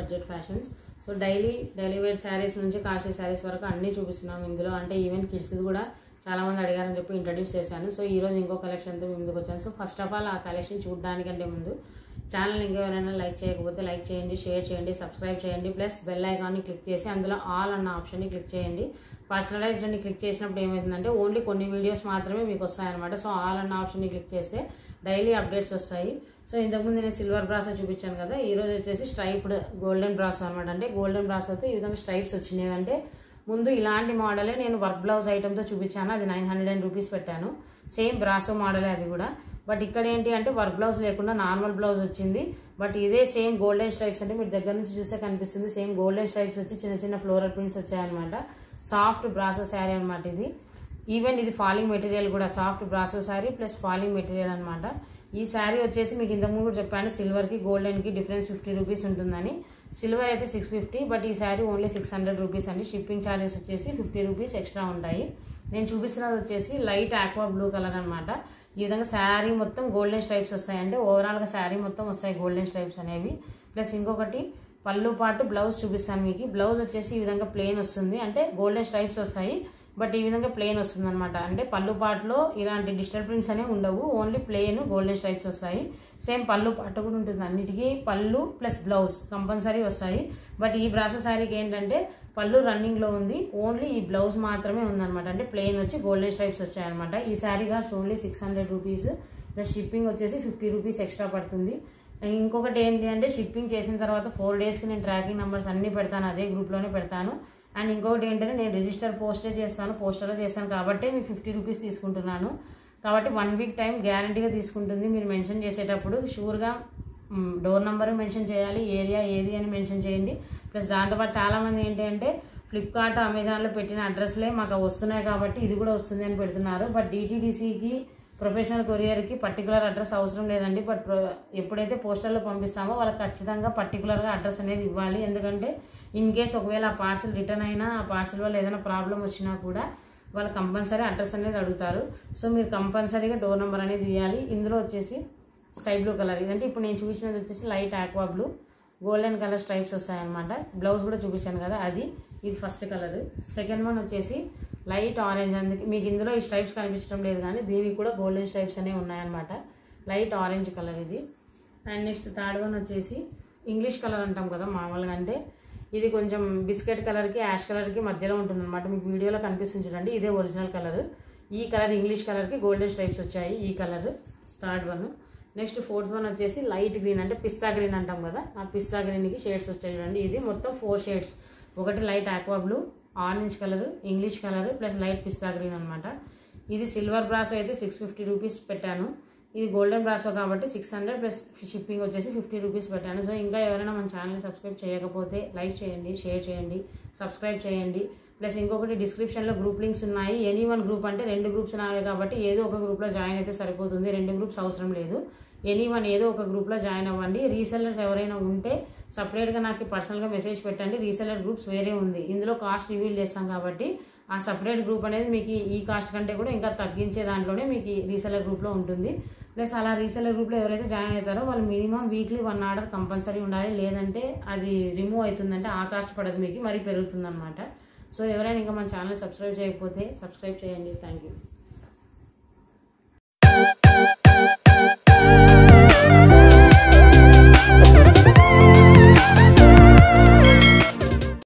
budget fashions so daily daily wear saris నుంచి costly saris వరకు అన్నీ చూపిస్తున్నాం ఇందులో అంటే ఈవెన్ కిడ్స్ది కూడా చాలా మంది అడిగారని చెప్పి ఇంట్రడ్యూస్ చేశాను సో ఈ రోజు ఇంకో కలెక్షన్తో మీ ముందుకు వచ్చాను సో ఫస్ట్ ఆఫ్ ఆల్ ఆ కలెక్షన్ చూడడానికంటే ముందు ఛానల్ ఇంకెవరైనా లైక్ చేయకపోతే లైక్ చేయండి షేర్ చేయండి సబ్స్క్రైబ్ చేయండి ప్లస్ బెల్ ఐకాన్ని క్లిక్ చేసి అందులో ఆల్ అన్న ఆప్షన్ని క్లిక్ చేయండి పర్సనలైజ్డ్ అని క్లిక్ చేసినప్పుడు ఏమవుతుందంటే ఓన్లీ కొన్ని వీడియోస్ మాత్రమే మీకు వస్తాయన్నమాట సో ఆల్ అన్న ఆప్షన్ని క్లిక్ చేస్తే డైలీ అప్డేట్స్ వస్తాయి సో ఇంతకుముందు నేను సిల్వర్ బ్రాసో చూపించాను కదా ఈ రోజు వచ్చేసి స్ట్రైప్డ్ గోల్డెన్ బ్రాసో అనమాట అంటే గోల్డెన్ బ్రాసో అయితే ఈ విధంగా స్ట్రైప్స్ వచ్చినాయి అంటే ముందు ఇలాంటి మోడలే నేను వర్క్ బ్లౌజ్ ఐటమ్తో చూపించాను అది నైన్ హండ్రెడ్ అండ్ రూపీస్ పెట్టాను సేమ్ బ్రాసో మోడలే అది కూడా బట్ ఇక్కడ ఏంటి అంటే వర్క్ బ్లౌజ్ లేకుండా నార్మల్ బ్లౌజ్ వచ్చింది బట్ ఇదే సేమ్ గోల్డెన్ స్ట్రైప్స్ అంటే మీరు దగ్గర నుంచి చూస్తే కనిపిస్తుంది సేమ్ గోల్డెన్ స్ట్రైప్స్ వచ్చి చిన్న చిన్న ఫ్లోరల్ ప్రింట్స్ వచ్చాయన్నమాట సాఫ్ట్ బ్రాసో శారీ అనమాట ఇది ఈవెన్ ఇది ఫాలింగ్ మెటీరియల్ కూడా soft brasso sari plus falling material అనమాట ఈ శారీ వచ్చేసి మీకు ఇంతకుముందు కూడా చెప్పాను సిల్వర్కి గోల్డెన్కి డిఫరెన్స్ ఫిఫ్టీ రూపీస్ ఉంటుందని సిల్వర్ అయితే సిక్స్ ఫిఫ్టీ బట్ ఈ sari only six hundred rupees అండి షిప్పింగ్ ఛార్జెస్ వచ్చేసి ఫిఫ్టీ రూపీస్ ఎక్స్ట్రా ఉంటాయి నేను చూపిస్తున్నది వచ్చేసి లైట్ ఆక్వా బ్లూ కలర్ అనమాట ఈ విధంగా శారీ మొత్తం గోల్డెన్ స్ట్రైప్స్ వస్తాయి అంటే ఓవరాల్గా శారీ మొత్తం వస్తాయి గోల్డెన్ స్ట్రైప్స్ అనేవి ప్లస్ ఇంకొకటి పళ్ళు పాటు బ్లౌజ్ చూపిస్తాను మీకు బ్లౌజ్ వచ్చేసి ఈ విధంగా ప్లెయిన్ వస్తుంది అంటే గోల్డెన్ స్ట్రైప్స్ వస్తాయి బట్ ఈ విధంగా ప్లెయిన్ వస్తుంది అనమాట అంటే పళ్ళు పాటలో ఇలాంటి డిజిటల్ ప్రింట్స్ అనేవి ఉండవు ఓన్లీ ప్లెయిన్ గోల్డెన్ స్ట్రైప్స్ వస్తాయి సేమ్ పళ్ళు పాట కూడా ఉంటుంది అన్నిటికీ పళ్ళు ప్లస్ బ్లౌజ్ కంపల్సరీ వస్తాయి బట్ ఈ బ్రాస శారీకి ఏంటంటే పళ్ళు రన్నింగ్లో ఉంది ఓన్లీ ఈ బ్లౌజ్ మాత్రమే ఉందన్నమాట అంటే ప్లెయిన్ వచ్చి గోల్డెన్ స్ట్రైప్స్ వచ్చాయన్నమాట ఈ sari cost only six hundred rupees plus shipping వచ్చేసి ఫిఫ్టీ రూపీస్ ఎక్స్ట్రా పడుతుంది ఇంకొకటి ఏంటి అంటే షిప్పింగ్ చేసిన తర్వాత ఫోర్ డేస్కి నేను ట్రాకింగ్ నెంబర్స్ అన్నీ పెడతాను అదే గ్రూప్లోనే పెడతాను అండ్ ఇంకొకటి ఏంటంటే నేను రిజిస్టర్ పోస్టే చేస్తాను పోస్టర్లో చేస్తాను కాబట్టి మీకు ఫిఫ్టీ రూపీస్ తీసుకుంటున్నాను కాబట్టి వన్ వీక్ టైం గ్యారంటీగా తీసుకుంటుంది మీరు మెన్షన్ చేసేటప్పుడు షూర్గా డోర్ నెంబర్ మెన్షన్ చేయాలి ఏరియా ఏది అని మెన్షన్ చేయండి ప్లస్ దాంతోపాటు చాలామంది ఏంటి అంటే ఫ్లిప్కార్ట్ అమెజాన్లో పెట్టిన అడ్రస్లే మాకు వస్తున్నాయి కాబట్టి ఇది కూడా వస్తుంది అని పెడుతున్నారు బట్ డిటీడీసీకి ప్రొఫెషనల్ కొరియర్కి పర్టికులర్ అడ్రస్ అవసరం లేదండి బట్ ఎప్పుడైతే పోస్టర్లో పంపిస్తామో వాళ్ళకి ఖచ్చితంగా పర్టికులర్గా అడ్రస్ అనేది ఇవ్వాలి ఎందుకంటే ఇన్ కేస్ ఒకవేళ ఆ పార్సల్ రిటర్న్ అయినా ఆ పార్సల్ వల్ల ఏదైనా ప్రాబ్లం వచ్చినా కూడా వాళ్ళు కంపల్సరీ అడ్రస్ అనేది అడుగుతారు సో మీరు కంపల్సరీగా డోర్ నెంబర్ అనేది ఇవ్వాలి ఇందులో వచ్చేసి స్కై బ్లూ కలర్ ఇదంటే ఇప్పుడు నేను చూపించినది వచ్చేసి light aqua blue golden colour stripes వస్తాయన్నమాట బ్లౌజ్ కూడా చూపించాను కదా అది ఇది ఫస్ట్ కలర్ సెకండ్ వన్ వచ్చేసి లైట్ ఆరెంజ్ అందుకే మీకు ఇందులో ఈ స్ట్రైప్స్ కనిపించడం లేదు కానీ దీనికి కూడా గోల్డెన్ స్ట్రైప్స్ అనేవి ఉన్నాయన్నమాట లైట్ ఆరెంజ్ కలర్ ఇది అండ్ నెక్స్ట్ థర్డ్ వన్ వచ్చేసి ఇంగ్లీష్ కలర్ అంటాం కదా మామూలుగా అంటే ఇది కొంచెం బిస్కెట్ కలర్కి యాష్ కలర్కి మధ్యలో ఉంటుంది అనమాట మీకు వీడియోలో కనిపిస్తుంది చూడండి ఇదే ఒరిజినల్ కలర్ ఈ కలర్ ఇంగ్లీష్ కలర్కి గోల్డెన్ స్ట్రైప్స్ వచ్చాయి ఈ colour third one next fourth one వచ్చేసి లైట్ గ్రీన్ అంటే పిస్తా గ్రీన్ అంటాం కదా ఆ పిస్తా గ్రీన్కి షేడ్స్ వచ్చాయి చూడండి ఇది మొత్తం ఫోర్ షేడ్స్ ఒకటి light aqua blue orange colour English colour plus light pista green అనమాట ఇది సిల్వర్ బ్రాస్ అయితే సిక్స్ ఫిఫ్టీ రూపీస్ పెట్టాను ఇది గోల్డెన్ బ్రాసో కాబట్టి సిక్స్ హండ్రెడ్ ప్లస్ షిప్పింగ్ వచ్చేసి ఫిఫ్టీ రూపీస్ పెట్టాను సో ఇంకా ఎవరైనా మన ఛానల్ని సబ్స్క్రైబ్ చేయకపోతే లైక్ చేయండి షేర్ చేయండి సబ్స్క్రైబ్ చేయండి ప్లస్ ఇంకొకటి డిస్క్రిప్షన్లో గ్రూప్ లింక్స్ ఉన్నాయి ఎనీ వన్ గ్రూప్ అంటే రెండు గ్రూప్స్ ఉన్నాయి కాబట్టి ఏదో ఒక గ్రూప్లో జాయిన్ అయితే సరిపోతుంది రెండు గ్రూప్స్ అవసరం లేదు ఎనీ వన్ ఏదో ఒక గ్రూప్లో జాయిన్ అవ్వండి రీసెల్లర్స్ ఎవరైనా ఉంటే సపరేట్గా నాకు పర్సనల్గా మెసేజ్ పెట్టండి రీసెల్లర్ గ్రూప్స్ వేరే ఉంది ఇందులో కాస్ట్ రివీల్ చేస్తాం కాబట్టి ఆ సపరేట్ గ్రూప్ అనేది మీకు ఈ కాస్ట్ కంటే కూడా ఇంకా తగ్గించే దాంట్లోనే మీకు రీసెల్లర్ గ్రూప్లో ఉంటుంది ప్లస్ అలా రీసెల్లర్ గ్రూప్లో ఎవరైతే జాయిన్ అవుతారో వాళ్ళు minimum weekly one order compulsory ఉండాలి లేదంటే అది రిమూవ్ అవుతుందంటే ఆ కాస్ట్ పడదు మీకు మరి పెరుగుతుంది అనమాట సో ఎవరైనా ఇంకా మన ఛానల్ సబ్స్క్రైబ్ చేయకపోతే సబ్స్క్రైబ్ చేయండి థ్యాంక్ యూ